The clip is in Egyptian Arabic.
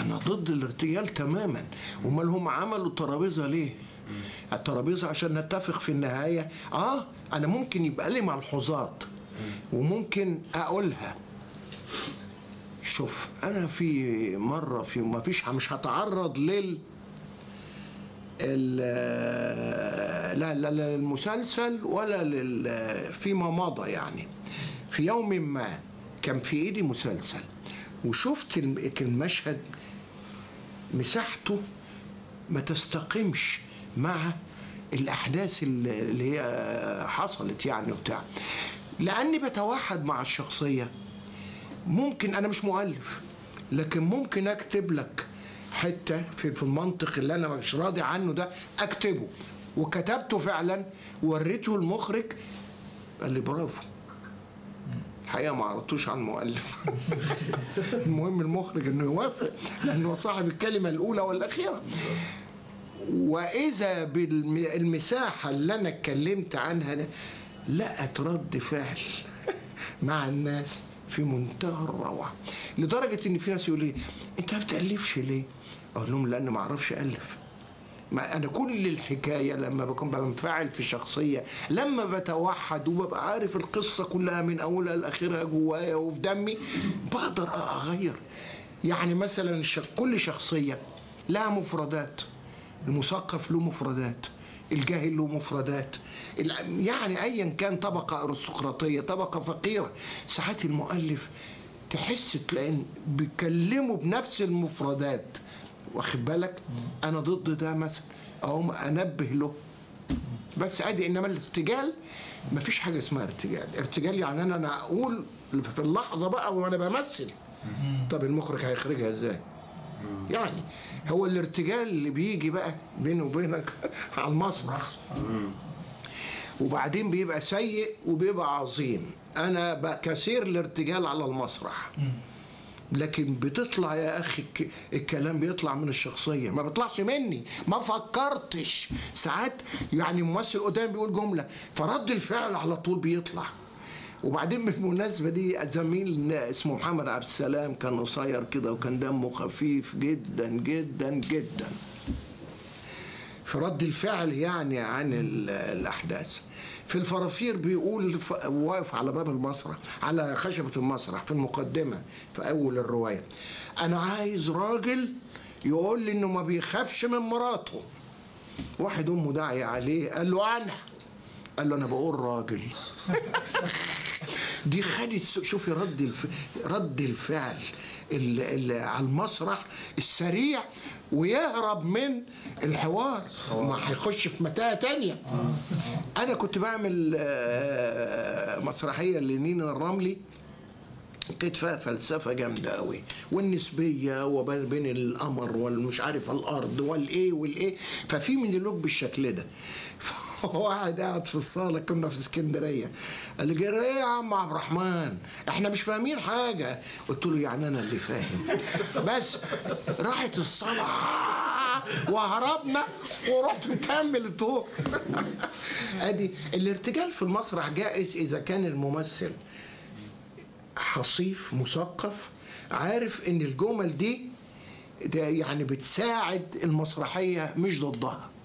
انا ضد الارتجال تماما امال هم عملوا الترابيزه ليه الترابيزه عشان نتفق في النهايه اه انا ممكن يبقى لي ملحوظات وممكن اقولها شوف انا في مره في ما فيش مش هتعرض لل ال- لا لا لا المسلسل ولا لل فيما مضى يعني في يوم ما كان في ايدي مسلسل وشفت الم- المشهد مساحته ما تستقيمش مع الاحداث اللي اللي هي حصلت يعني وبتاع لاني بتوحد مع الشخصيه ممكن انا مش مؤلف لكن ممكن اكتب لك حته في في المنطق اللي انا مش راضي عنه ده اكتبه وكتبته فعلا وريته المخرج قال لي برافو الحقيقه ما عرضتوش على المؤلف المهم المخرج انه يوافق لانه صاحب الكلمه الاولى والاخيره واذا بالمساحه اللي انا اتكلمت عنها ده لقت رد فعل مع الناس في منتهى الروعه لدرجه ان في ناس يقولوا لي انت ما بتالفش ليه؟ اقول لهم لان ما اعرفش الف ما انا كل الحكايه لما بكون بنفعل في شخصيه لما بتوحد وببقى عارف القصه كلها من اولها لاخرها جوايا وفي دمي بقدر اغير يعني مثلا الش- كل شخصيه لها مفردات المثقف له مفردات الجاهل له مفردات ال- يعني ايا كان طبقه ارستقراطيه طبقه فقيره ساعات المؤلف تحس تلاقي بيكلموا بنفس المفردات واخد بالك انا ضد ده مثلا او انبه له بس عادي انما الارتجال مفيش حاجه اسمها ارتجال ارتجال يعني انا انا اقول في اللحظه بقى وانا بمثل طب المخرج هيخرجها ازاي يعني هو الارتجال اللي بيجي بقى بيني وبينك على المسرح وبعدين بيبقى سيء وبيبقى عظيم انا بقى كثير الارتجال على المسرح لكن بتطلع يا اخي الك- الكلام بيطلع من الشخصيه ما بيطلعش مني ما فكرتش ساعات يعني ممثل قدام بيقول جمله فرد الفعل على طول بيطلع وبعدين بالمناسبة دي زميل اسمه محمد عبد السلام كان قصير كده وكان دمه خفيف جدا جدا جدا في رد الفعل يعني عن ال- الأحداث في الفرافير بيقول ف- واقف على باب المسرح على خشبة المسرح في المقدمة في أول الرواية أنا عايز راجل يقول لي إنه ما بيخافش من مراته واحد أمه داعية عليه قال له أنا قال له أنا بقول راجل دي خدت س- شوفي رد الف... رد الفعل اللي اللي على المسرح السريع ويهرب من الحوار ما هيخش في متاهه تانية انا كنت بعمل آه، مسرحيه لنينا الرملي كانت فيها فلسفه جامده قوي والنسبيه وبين بين القمر والمش عارف الارض والايه والايه ففي مونولوج بالشكل ده فواحد قاعد في الصاله كنا في اسكندريه قال لي جرى ايه يا عم عبد الرحمن احنا مش فاهمين حاجه قلت له يعني انا اللي فاهم بس راحت الصلاه وهربنا ورحت مكمل الدور ادي الارتجال في المسرح جائز اذا كان الممثل حصيف مثقف عارف ان الجمل دي ده يعني بتساعد المسرحيه مش ضدها